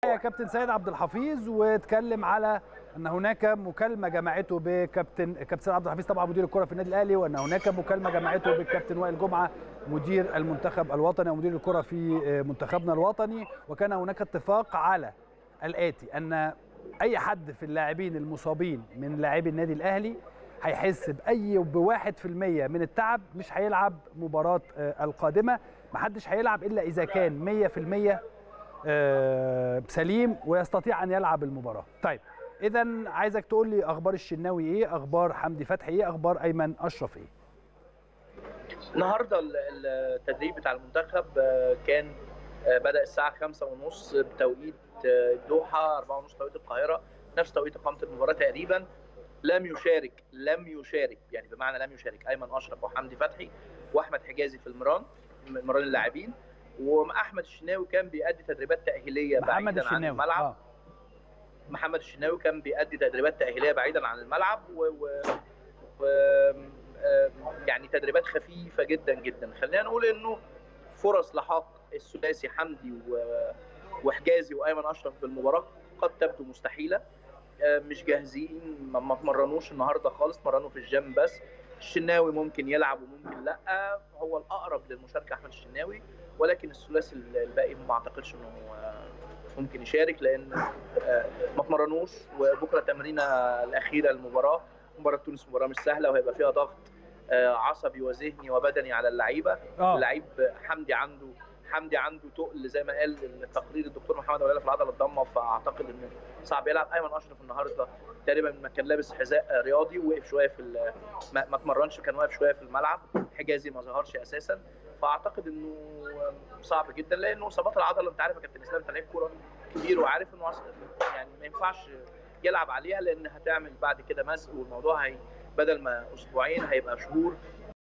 يا كابتن سيد عبد الحفيظ واتكلم على ان هناك مكالمه جمعته بكابتن كابتن سيد عبد الحفيظ طبعا مدير الكره في النادي الاهلي وان هناك مكالمه جمعته بالكابتن وائل جمعه مدير المنتخب الوطني ومدير الكره في منتخبنا الوطني وكان هناك اتفاق على الاتي ان اي حد في اللاعبين المصابين من لاعبي النادي الاهلي هيحس باي بواحد في المية من التعب مش هيلعب مباراه القادمه محدش هيلعب الا اذا كان 100% سليم ويستطيع ان يلعب المباراه طيب اذا عايزك تقول لي اخبار الشناوي ايه اخبار حمدي فتحي ايه اخبار ايمن اشرف ايه النهارده التدريب بتاع المنتخب كان بدا الساعه 5:30 بتوقيت الدوحه 4:30 توقيت القاهره نفس توقيت اقامه المباراه تقريبا لم يشارك لم يشارك يعني بمعنى لم يشارك ايمن اشرف وحمدي فتحي واحمد حجازي في المران مران اللاعبين واحمد الشناوي كان بيأدي تدريبات تأهيليه بعيدا عن الملعب آه. محمد الشناوي كان بيأدي تدريبات تأهيلية بعيدا عن الملعب و, و... و... يعني تدريبات خفيفة جدا جدا خلينا نقول انه فرص لحاق الثلاثي حمدي و... وحجازي وايمن اشرف بالمباراة قد تبدو مستحيلة مش جاهزين ما اتمرنوش النهارده خالص مرنوا في الجيم بس الشناوي ممكن يلعب وممكن لا هو الاقرب للمشاركه احمد الشناوي ولكن الثلاثي الباقي ما اعتقدش انه ممكن يشارك لان ما اتمرنوش وبكره التمرينه الاخيره للمباراه مباراه تونس مباراه مش سهله وهيبقى فيها ضغط عصبي وذهني وبدني على اللعيبه اللعيب حمدي عنده حمدي عنده تقل زي ما قال التقرير الدكتور محمد وليلة في العضله الضمه فاعتقد انه صعب يلعب ايمن اشرف النهارده تقريبا ما كان لابس حذاء رياضي ووقف شويه في ما, ما اتمرنش كان واقف شويه في الملعب حجازي ما ظهرش اساسا فاعتقد انه صعب جدا لانه اصابات العضله انت عارف يا كابتن اسلام انت لعيب كوره كبير وعارف انه يعني ما ينفعش يلعب عليها لان هتعمل بعد كده مزق والموضوع هي بدل ما اسبوعين هيبقى شهور